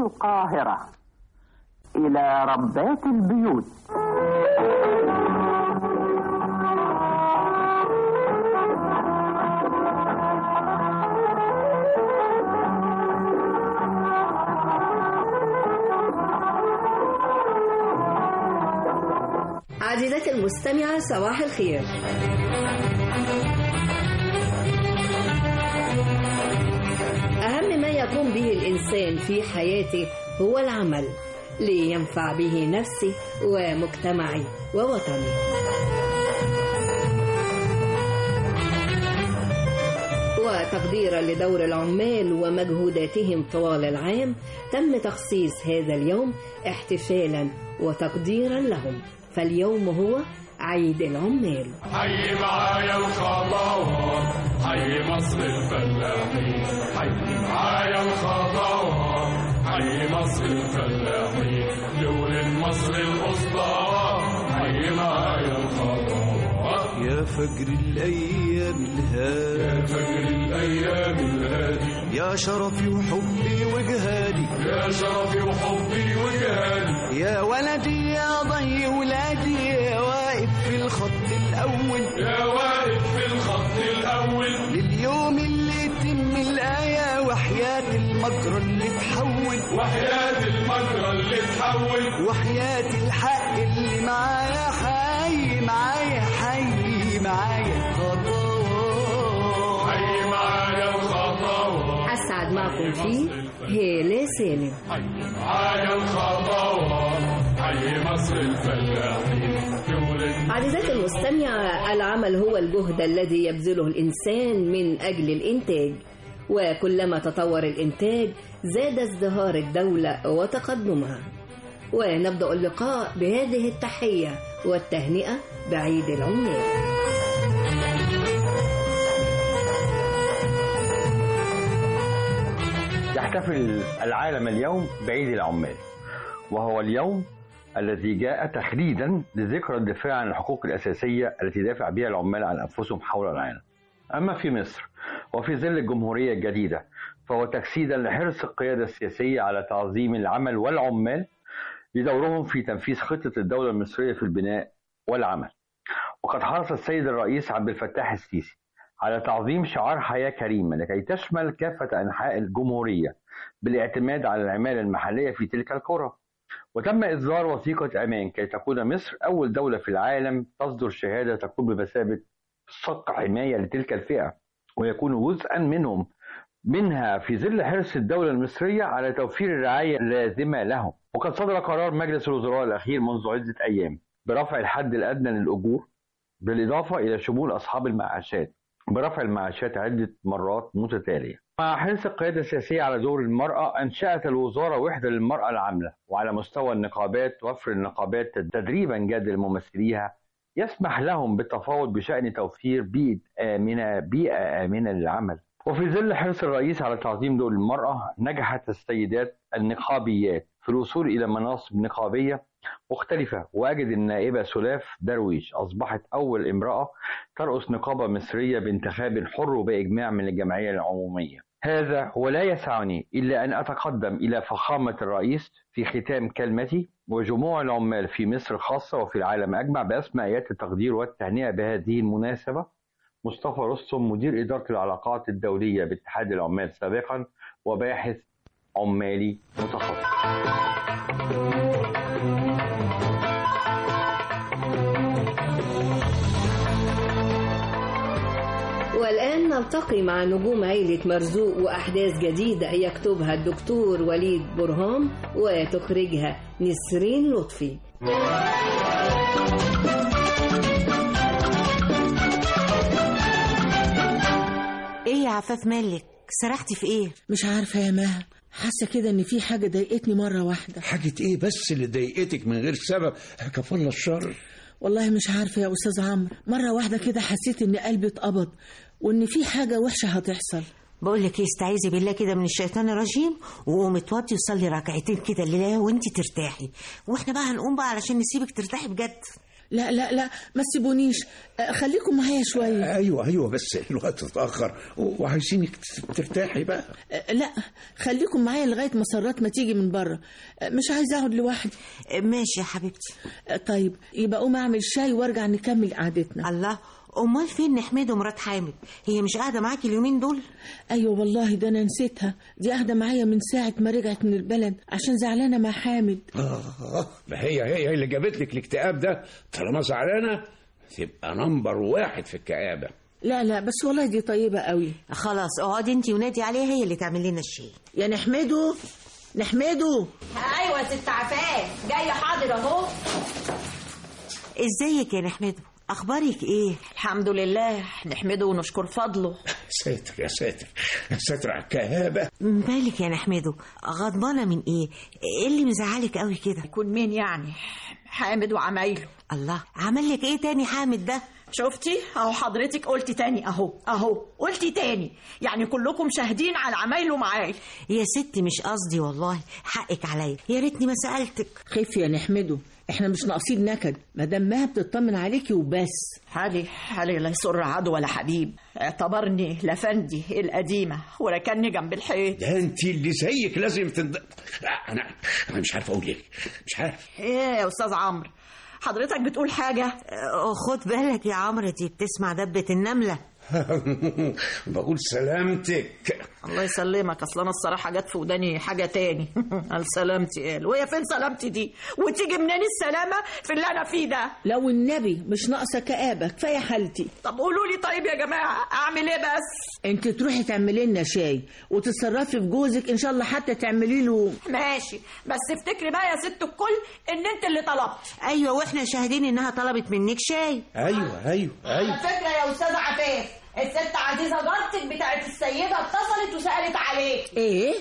القاهرة إلى ربات البيوت عزيزتي المستمعة صباح الخير أهم ما يقوم به الإنسان في حياته هو العمل لينفع به نفسه ومجتمعه ووطنه وتقديرا لدور العمال ومجهوداتهم طوال العام تم تخصيص هذا اليوم احتفالا وتقديرا لهم فاليوم هو عيد العمال حي معايا الخطوات حي مصر الفلاحين حي معايا الخطوات حي مصر الفلاحين دولة مصر الأسطى حي معايا الخطوات يا فجر الأيام الهادي يا فجر الأيام الهادي يا شرفي وحبي وجهادي يا شرفي وحبي وجهادي يا ولدي يا ضي ولادي يا واقف في الخط الأول يا واقف في الخط الأول لليوم اللي يتم الآية وحياة المجرى اللي تحول وحياة المجرى اللي تحول وحياة الحق اللي معايا حي معايا حي معايا خطوات حي معايا الخطوات أسعد معكم فيه هيلة سالم حي معايا الخطوات حي مصر الفلاحين دولة عزيزتي المستمعة العمل هو الجهد الذي يبذله الإنسان من أجل الإنتاج وكلما تطور الإنتاج زاد ازدهار الدولة وتقدمها ونبدأ اللقاء بهذه التحية والتهنئة بعيد العمال يحتفل العالم اليوم بعيد العمال وهو اليوم الذي جاء تخليدا لذكرى الدفاع عن الحقوق الأساسية التي دافع بها العمال عن أنفسهم حول العالم أما في مصر وفي ظل الجمهورية الجديدة فهو تجسيدا لحرص القيادة السياسية على تعظيم العمل والعمال لدورهم في تنفيذ خطة الدولة المصرية في البناء والعمل وقد حرص السيد الرئيس عبد الفتاح السيسي على تعظيم شعار حياة كريمة لكي تشمل كافة أنحاء الجمهورية بالاعتماد على العمالة المحلية في تلك القرى وتم إصدار وثيقة أمان كي تكون مصر أول دولة في العالم تصدر شهادة تكون بمثابة صك حماية لتلك الفئة ويكون جزءا منهم منها في ظل حرص الدولة المصرية على توفير الرعاية اللازمة لهم وقد صدر قرار مجلس الوزراء الأخير منذ عدة أيام برفع الحد الأدنى للأجور بالإضافة إلى شمول أصحاب المعاشات برفع المعاشات عدة مرات متتالية مع حرص القيادة السياسية على دور المرأة أنشأت الوزارة وحدة للمرأة العاملة وعلى مستوى النقابات وفر النقابات تدريبا جاد لممثليها يسمح لهم بالتفاوض بشأن توفير بيئة آمنة بيئة آمنة للعمل وفي ظل حرص الرئيس على تعظيم دور المرأة نجحت السيدات النقابيات في الوصول إلى مناصب نقابية مختلفة وأجد النائبة سلاف درويش أصبحت أول امرأة ترأس نقابة مصرية بانتخاب حر وبإجماع من الجمعية العمومية هذا ولا يسعني إلا أن أتقدم إلى فخامة الرئيس في ختام كلمتي وجموع العمال في مصر خاصة وفي العالم أجمع بأسمى آيات التقدير والتهنئة بهذه المناسبة مصطفى رستم مدير إدارة العلاقات الدولية باتحاد العمال سابقا وباحث عمالي متخصص والآن نلتقي مع نجوم عيلة مرزوق وأحداث جديدة يكتبها الدكتور وليد برهام وتخرجها نسرين لطفي ايه يا عفاف مالك سرحتي في ايه مش عارفة يا مها حاسة كده إن في حاجة ضايقتني مرة واحدة حاجة ايه بس اللي ضايقتك من غير سبب كفالة الشر والله مش عارفة يا أستاذ عمرو مرة واحدة كده حسيت إن قلبي اتقبض وإن في حاجة وحشة هتحصل بقول لك ايه استعيذي بالله كده من الشيطان الرجيم وقومي اتوضي وصلي ركعتين كده لله وانت ترتاحي واحنا بقى هنقوم بقى علشان نسيبك ترتاحي بجد لا لا لا ما تسيبونيش آه، خليكم معايا شويه ايوه ايوه بس الوقت اتاخر وعايزينك ترتاحي بقى آه، لا خليكم معايا لغايه مسرات ما تيجي من بره آه، مش عايزه اقعد لوحدي ماشي يا حبيبتي آه، طيب يبقى قوم اعمل شاي وارجع نكمل قعدتنا الله امال فين نحمد ومرات حامد هي مش قاعده معاكي اليومين دول ايوه والله ده انا نسيتها دي قاعده معايا من ساعه ما رجعت من البلد عشان زعلانه مع حامد اه ما هي هي اللي جابت لك الاكتئاب ده طالما زعلانه تبقى نمبر واحد في الكآبة لا لا بس والله دي طيبه قوي خلاص اقعدي انت ونادي عليها هي اللي تعمل لنا الشاي يا نحمده نحمده ايوه يا ست عفاف جايه حاضر اهو ازيك يا نحمده اخبارك ايه الحمد لله نحمده ونشكر فضله ساتر يا ساتر يا ساتر على الكآبة مالك يا نحمده غضبانه من ايه ايه اللي مزعلك قوي كده يكون مين يعني حامد وعمايله الله عمل لك ايه تاني حامد ده شفتي اهو حضرتك قلتي تاني اهو اهو قلتي تاني يعني كلكم شاهدين على عمايله معايا يا ستي مش قصدي والله حقك عليا يا ريتني ما سالتك خف يا نحمده احنا مش ناقصين نكد مدام مها بتطمن عليكي وبس حالي حالي لا يسر عدو ولا حبيب اعتبرني لفندي القديمة وركني جنب الحيط ده انت اللي زيك لازم تند... لا انا انا مش عارف اقول ايه مش عارف ايه يا استاذ عمرو حضرتك بتقول حاجة أه، خد بالك يا عمرو دي بتسمع دبة النملة بقول سلامتك الله يسلمك اصل انا الصراحه جت في وداني حاجه تاني قال سلامتي قال وهي فين سلامتي دي وتيجي منين السلامه في اللي انا فيه ده لو النبي مش ناقصه كآبة كفايه حالتي طب قولوا لي طيب يا جماعه اعمل ايه بس انت تروحي تعملي لنا شاي وتتصرفي في جوزك ان شاء الله حتى تعملي له ماشي بس افتكري بقى يا ست الكل ان انت اللي طلبت ايوه واحنا شاهدين انها طلبت منك شاي ايوه ايوه على ايوه فكره يا استاذه عفاف الست عزيزه جارتك بتاعت السيده اتصلت وسالت عليك ايه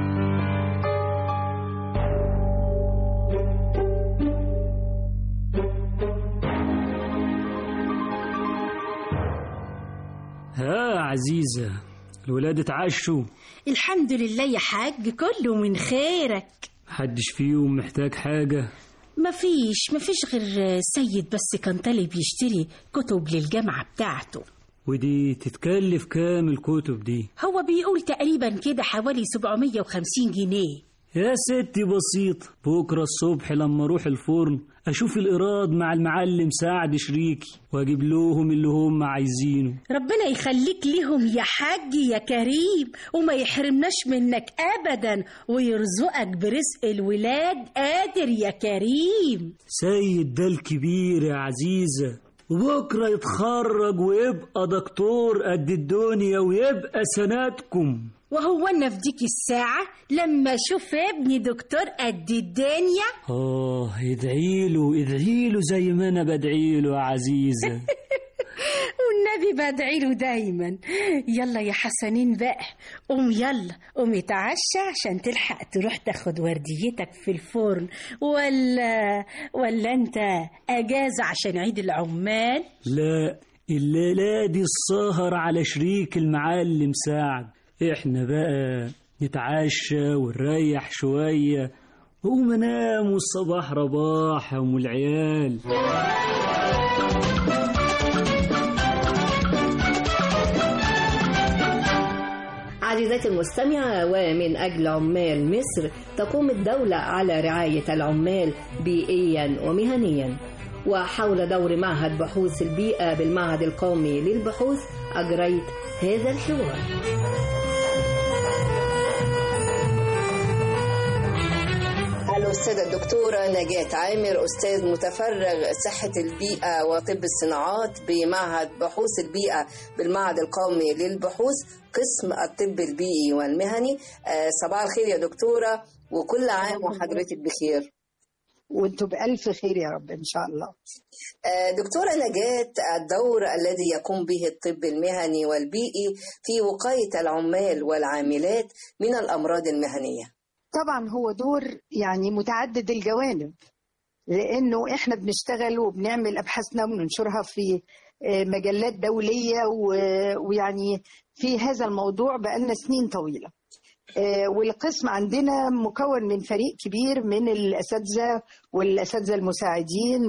ها عزيزة الولاد اتعشوا الحمد لله يا حاج كله من خيرك محدش فيهم محتاج حاجة مفيش مفيش غير سيد بس كان طالب يشتري كتب للجامعة بتاعته ودي تتكلف كام الكتب دي هو بيقول تقريبا كده حوالي 750 جنيه يا ستي بسيط بكرة الصبح لما اروح الفرن اشوف الايراد مع المعلم سعد شريكي واجيب لهم اللي هم عايزينه ربنا يخليك ليهم يا حاج يا كريم وما يحرمناش منك ابدا ويرزقك برزق الولاد قادر يا كريم سيد ده الكبير يا عزيزة وبكرة يتخرج ويبقى دكتور قد الدنيا ويبقى سناتكم وهو انا في ديك الساعة لما اشوف ابني دكتور قد الدنيا آه ادعي له ادعي له زي ما أنا بدعي له يا عزيزة والنبي بدعي له دايما يلا يا حسنين بقى قوم يلا قوم اتعشى عشان تلحق تروح تاخد ورديتك في الفرن ولا ولا انت اجازة عشان عيد العمال لا الليلة دي السهر على شريك المعلم سعد احنا بقى نتعشى ونريح شوية وقوم انام والصباح رباح يا ام العيال عزيزتي المستمعة ومن أجل عمال مصر تقوم الدولة على رعاية العمال بيئيا ومهنيا وحول دور معهد بحوث البيئة بالمعهد القومي للبحوث أجريت هذا الحوار الأستاذة الدكتورة نجاة عامر أستاذ متفرغ صحة البيئة وطب الصناعات بمعهد بحوث البيئة بالمعهد القومي للبحوث قسم الطب البيئي والمهني آه، صباح الخير يا دكتورة وكل عام وحضرتك بخير وانتم بألف خير يا رب إن شاء الله آه، دكتورة نجاة الدور الذي يقوم به الطب المهني والبيئي في وقاية العمال والعاملات من الأمراض المهنية طبعا هو دور يعني متعدد الجوانب لأنه إحنا بنشتغل وبنعمل أبحاثنا وبننشرها في آه، مجلات دولية و- ويعني في هذا الموضوع بقالنا سنين طويلة آه، والقسم عندنا مكون من فريق كبير من الأساتذة والأساتذة المساعدين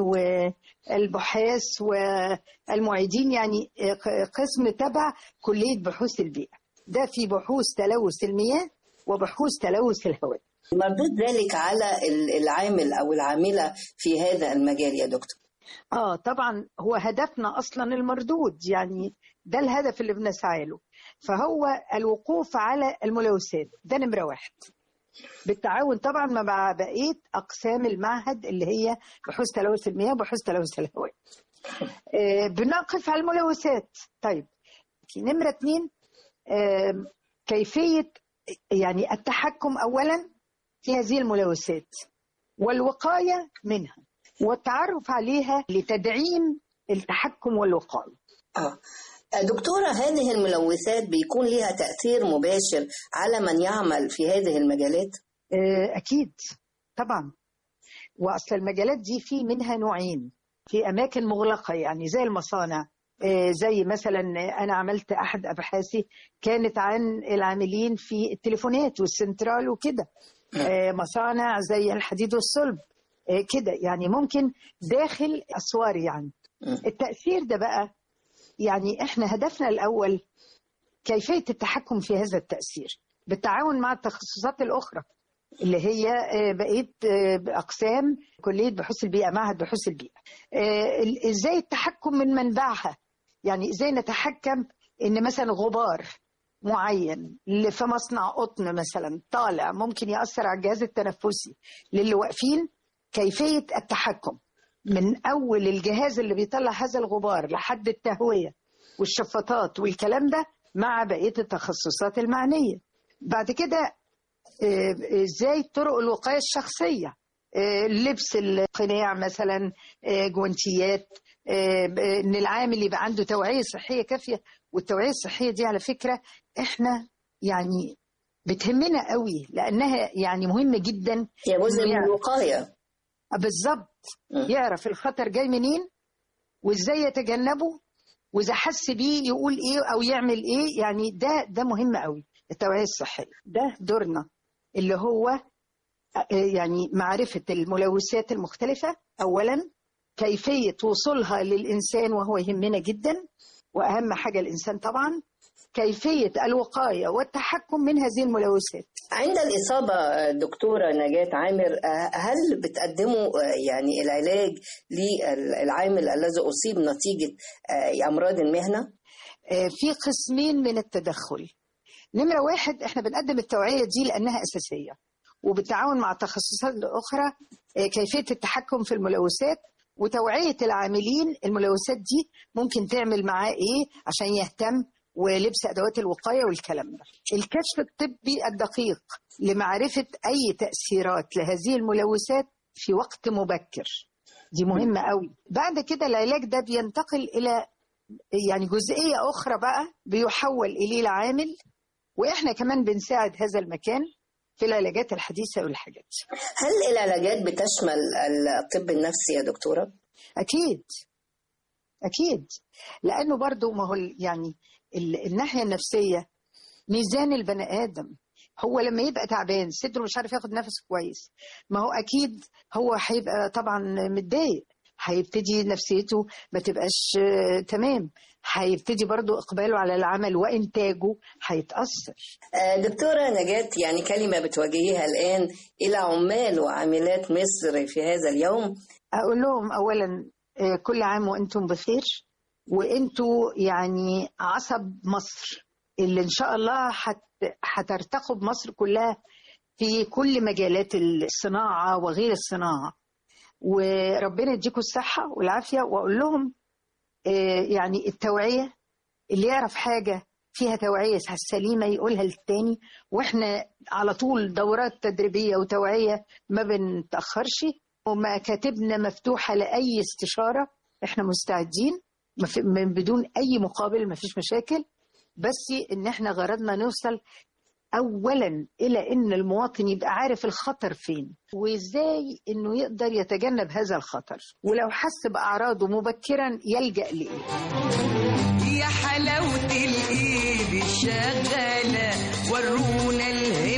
والبحاث والمعيدين يعني آه، ق- قسم تبع كلية بحوث البيئة ده في بحوث تلوث المياه وبحوث تلوث الهواء مردود ذلك على ال- العامل أو العاملة في هذا المجال يا دكتور اه طبعا هو هدفنا اصلا المردود يعني ده الهدف اللي بنسعى له فهو الوقوف على الملوثات ده نمره واحد بالتعاون طبعا مع بقيه اقسام المعهد اللي هي بحوث تلوث المياه وبحوث تلوث الهواء آه بنقف على الملوثات طيب في نمره اتنين آه كيفيه يعني التحكم اولا في هذه الملوثات والوقايه منها والتعرف عليها لتدعيم التحكم والوقايه آه. دكتورة هذه الملوثات بيكون لها تأثير مباشر على من يعمل في هذه المجالات؟ آه، أكيد طبعا وأصل المجالات دي في منها نوعين في أماكن مغلقة يعني زي المصانع آه، زي مثلا أنا عملت أحد أبحاثي كانت عن العاملين في التليفونات والسنترال وكده آه، مصانع زي الحديد والصلب آه، كده يعني ممكن داخل أسوار يعني التأثير ده بقى يعني احنا هدفنا الأول كيفية التحكم في هذا التأثير بالتعاون مع التخصصات الأخرى اللي هي آه، بقية آه، أقسام كلية بحوث البيئة معهد بحوث البيئة آه، ال- إزاي التحكم من منبعها يعني إزاي نتحكم إن مثلا غبار معين اللي في مصنع قطن مثلا طالع ممكن يأثر على الجهاز التنفسي للي واقفين كيفية التحكم من أول الجهاز اللي بيطلع هذا الغبار لحد التهوية والشفاطات والكلام ده مع بقية التخصصات المعنية بعد كده آه، ازاي طرق الوقاية الشخصية آه، لبس القناع مثلا آه، جوانتيات آه، ب- ان العامل يبقى عنده توعية صحية كافية والتوعية الصحية دي على فكرة احنا يعني بتهمنا قوي لانها يعني مهمة جدا هي جزء إنه من يعرف- الوقاية آه، بالظبط يعرف الخطر جاي منين وازاي يتجنبه واذا حس بيه يقول ايه او يعمل ايه يعني ده ده مهم قوي التوعيه الصحيه ده دورنا اللي هو آه، يعني معرفه الملوثات المختلفه اولا كيفيه وصولها للانسان وهو يهمنا جدا واهم حاجه الانسان طبعا كيفيه الوقايه والتحكم من هذه الملوثات عند الإصابة دكتورة نجاة عامر آه، هل بتقدموا آه، يعني العلاج للعامل الذي أصيب نتيجة آه، أمراض المهنة؟ آه، في قسمين من التدخل نمرة واحد احنا بنقدم التوعية دي لأنها أساسية وبالتعاون مع التخصصات الأخرى آه، كيفية التحكم في الملوثات وتوعية العاملين الملوثات دي ممكن تعمل معاه إيه عشان يهتم ولبس أدوات الوقاية والكلام ده الكشف الطبي الدقيق لمعرفة أي تأثيرات لهذه الملوثات في وقت مبكر دي مهمة قوي بعد كده العلاج ده بينتقل إلى يعني جزئية أخرى بقى بيحول إليه العامل وإحنا كمان بنساعد هذا المكان في العلاجات الحديثة والحاجات هل العلاجات بتشمل الطب النفسي يا دكتورة؟ أكيد أكيد لأنه برضو ما هو ال- يعني ال- الناحية النفسية ميزان البني آدم هو لما يبقى تعبان صدره مش عارف ياخد نفسه كويس ما هو أكيد هو هيبقى طبعا متضايق هيبتدي نفسيته ما تبقاش آه، تمام هيبتدي برضو إقباله على العمل وإنتاجه هيتأثر آه، دكتورة نجاة يعني كلمة بتوجهيها الآن إلى عمال وعاملات مصر في هذا اليوم أقول لهم أولا آه، كل عام وأنتم بخير وأنتوا يعني عصب مصر اللي إن شاء الله هت- هترتقوا بمصر كلها في كل مجالات الصناعة وغير الصناعة وربنا يديكم الصحة والعافية وأقول لهم آه، يعني التوعية اللي يعرف حاجة فيها توعية سليمة يقولها للتاني واحنا على طول دورات تدريبية وتوعية ما بنتأخرش ومكاتبنا مفتوحة لأي استشارة احنا مستعدين ما في- من بدون أي مقابل ما فيش مشاكل بس إن احنا غرضنا نوصل أولا إلى إن المواطن يبقى عارف الخطر فين وإزاي إنه يقدر يتجنب هذا الخطر ولو حس بأعراضه مبكرا يلجأ لإيه يا حلاوة الإيد الشغالة ورونا الهي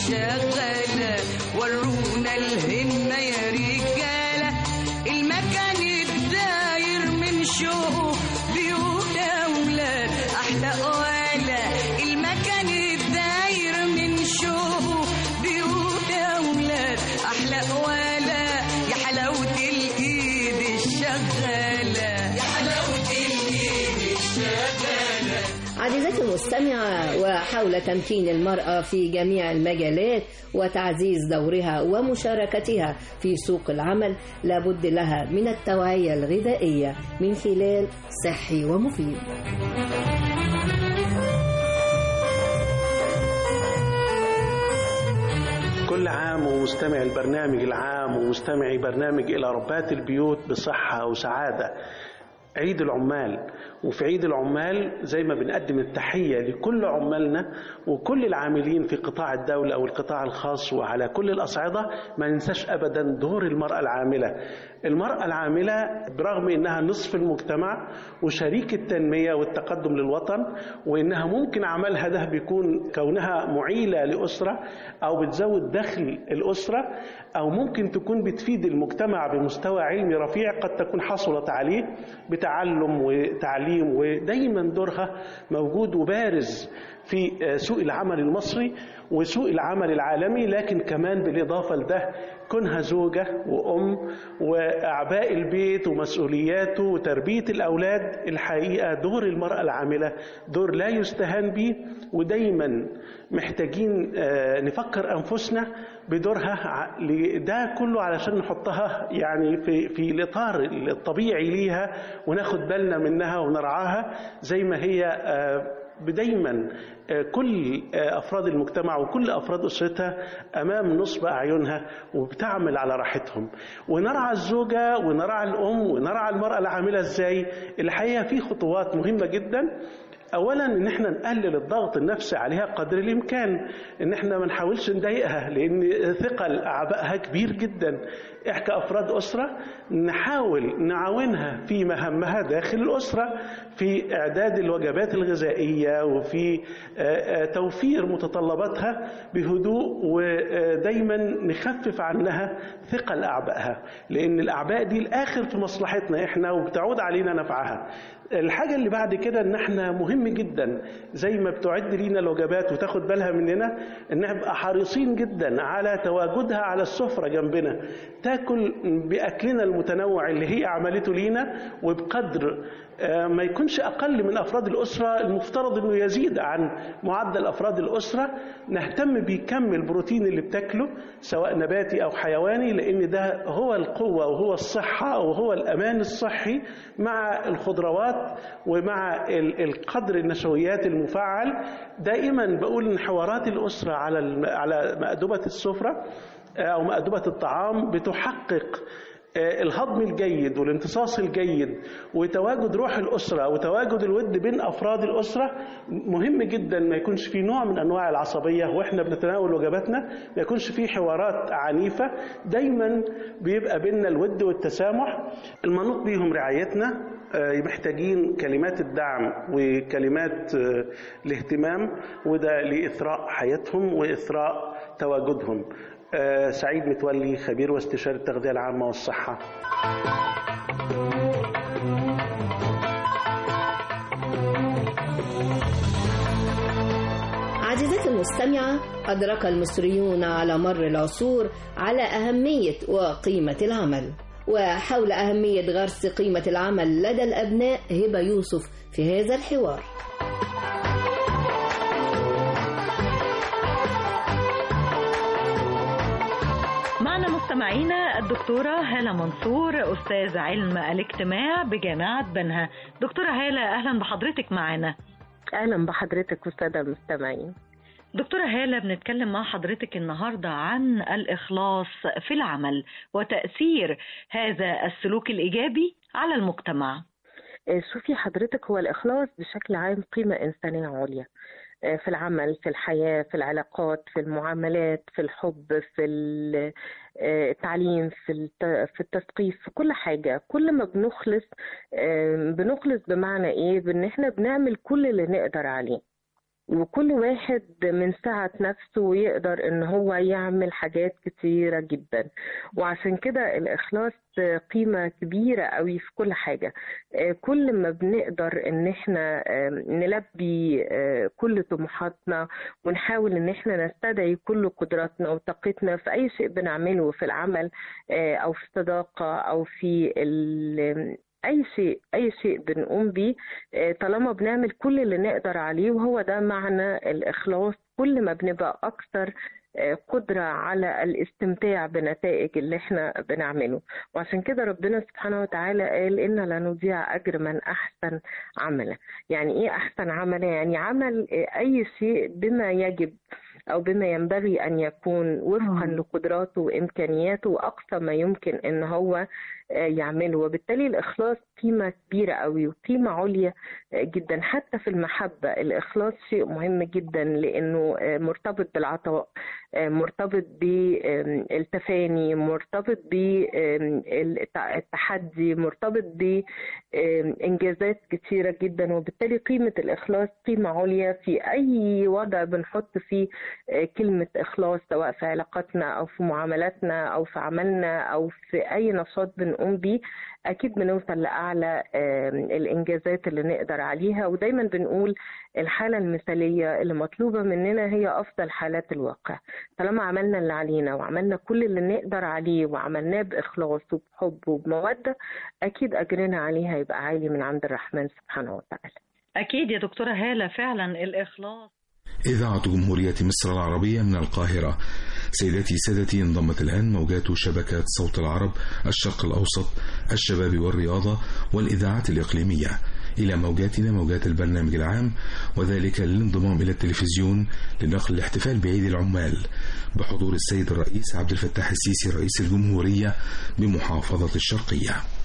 شغالة ورونا الهمة يا رجالة المكان الداير من شوق بيوت أولاد أحلى ولا المكان الداير من شوق بيوت أولاد أحلى ولا يا حلاوة الإيد الشغالة يا حلاوة الإيد الشغالة عزيزتي المستمعة وحول تمكين المرأة في جميع المجالات وتعزيز دورها ومشاركتها في سوق العمل لابد لها من التوعية الغذائية من خلال صحي ومفيد كل عام ومستمع البرنامج العام ومستمعي برنامج إلى ربات البيوت بصحة وسعادة عيد العمال وفي عيد العمال زي ما بنقدم التحية لكل عمالنا وكل العاملين في قطاع الدولة أو القطاع الخاص وعلى كل الأصعدة ما ننساش أبدا دور المرأة العاملة المرأة العاملة برغم أنها نصف المجتمع وشريك التنمية والتقدم للوطن وأنها ممكن عملها ده بيكون كونها معيلة لأسرة أو بتزود دخل الأسرة أو ممكن تكون بتفيد المجتمع بمستوى علمي رفيع قد تكون حصلت عليه بتعلم وتعليم ودايما دورها موجود وبارز في سوق العمل المصري وسوق العمل العالمي لكن كمان بالإضافة لده كونها زوجة وأم وأعباء البيت ومسؤولياته وتربية الأولاد الحقيقة دور المرأة العاملة دور لا يستهان به ودايما محتاجين نفكر أنفسنا بدورها ده كله علشان نحطها يعني في في الاطار الطبيعي ليها وناخد بالنا منها ونرعاها زي ما هي دايما كل افراد المجتمع وكل افراد اسرتها امام نصب اعينها وبتعمل على راحتهم ونرعى الزوجه ونرعى الام ونرعى المراه العامله ازاي الحقيقه في خطوات مهمه جدا اولا ان احنا نقلل الضغط النفسي عليها قدر الامكان ان احنا ما نحاولش نضايقها لان ثقل اعبائها كبير جدا احنا كافراد اسره نحاول نعاونها في مهامها داخل الاسره في اعداد الوجبات الغذائيه وفي توفير متطلباتها بهدوء ودايما نخفف عنها ثقل اعبائها لان الاعباء دي الاخر في مصلحتنا احنا وبتعود علينا نفعها الحاجة اللي بعد كده ان احنا مهم جدا زي ما بتعد لينا الوجبات وتاخد بالها مننا ان نبقى حريصين جدا على تواجدها على السفرة جنبنا تاكل باكلنا المتنوع اللي هي عملته لينا وبقدر ما يكونش اقل من افراد الاسره المفترض انه يزيد عن معدل افراد الاسره نهتم بكم البروتين اللي بتاكله سواء نباتي او حيواني لان ده هو القوه وهو الصحه وهو الامان الصحي مع الخضروات ومع القدر النشويات المفعل دائما بقول ان حوارات الاسره على على مأدبه السفره او مأدبه الطعام بتحقق الهضم الجيد والامتصاص الجيد وتواجد روح الأسرة وتواجد الود بين أفراد الأسرة مهم جدا ما يكونش في نوع من أنواع العصبية وإحنا بنتناول وجباتنا ما يكونش في حوارات عنيفة دايما بيبقى بيننا الود والتسامح المنوط بيهم رعايتنا محتاجين كلمات الدعم وكلمات الاهتمام وده لإثراء حياتهم وإثراء تواجدهم سعيد متولي خبير واستشاري التغذية العامة والصحة عزيزتي المستمعة أدرك المصريون على مر العصور على أهمية وقيمة العمل وحول أهمية غرس قيمة العمل لدى الأبناء هبة يوسف في هذا الحوار معنا مستمعينا الدكتورة هالة منصور أستاذ علم الاجتماع بجامعة بنها دكتورة هالة أهلا بحضرتك معنا أهلا بحضرتك والسادة المستمعين دكتورة هالة بنتكلم مع حضرتك النهاردة عن الإخلاص في العمل وتأثير هذا السلوك الإيجابي على المجتمع شوفي حضرتك هو الإخلاص بشكل عام قيمة إنسانية عليا في العمل في الحياة في العلاقات في المعاملات في الحب في التعليم في في التثقيف في كل حاجة كل ما بنخلص بنخلص بمعنى إيه بإن إحنا بنعمل كل اللي نقدر عليه وكل واحد من سعة نفسه يقدر ان هو يعمل حاجات كتيرة جدا وعشان كده الإخلاص قيمة كبيرة قوي في كل حاجة كل ما بنقدر ان احنا نلبي كل طموحاتنا ونحاول ان احنا نستدعي كل قدراتنا وطاقتنا في اي شيء بنعمله في العمل او في الصداقة او في اي شيء اي شيء بنقوم بيه طالما بنعمل كل اللي نقدر عليه وهو ده معنى الاخلاص كل ما بنبقى اكثر قدرة على الاستمتاع بنتائج اللي احنا بنعمله وعشان كده ربنا سبحانه وتعالى قال إن لا نضيع أجر من أحسن عملا يعني إيه أحسن عملا يعني عمل أي شيء بما يجب أو بما ينبغي أن يكون وفقا لقدراته وإمكانياته وأقصى ما يمكن أن هو يعمله وبالتالي الإخلاص قيمة كبيرة قوي وقيمة عليا جدا حتى في المحبة الإخلاص شيء مهم جدا لأنه مرتبط بالعطاء مرتبط بالتفاني مرتبط بالتحدي مرتبط بإنجازات كثيرة جدا وبالتالي قيمة الإخلاص قيمة عليا في أي وضع بنحط فيه كلمة إخلاص سواء في علاقاتنا أو في معاملاتنا أو في عملنا أو في أي نشاط بنقوم بيه أكيد بنوصل لأعلى الإنجازات اللي نقدر عليها ودايما بنقول الحالة المثالية اللي مطلوبة مننا هي أفضل حالات الواقع طالما عملنا اللي علينا وعملنا كل اللي نقدر عليه وعملناه بإخلاص وبحب وبمودة أكيد أجرنا عليه هيبقى عالي من عند الرحمن سبحانه وتعالى أكيد يا دكتورة هالة فعلا الإخلاص إذاعة جمهورية مصر العربية من القاهرة سيداتي سادتي انضمت الآن موجات شبكات صوت العرب الشرق الأوسط الشباب والرياضة والإذاعات الإقليمية إلى موجاتنا موجات البرنامج العام وذلك للانضمام إلى التلفزيون لنقل الاحتفال بعيد العمال بحضور السيد الرئيس عبد الفتاح السيسي رئيس الجمهورية بمحافظة الشرقية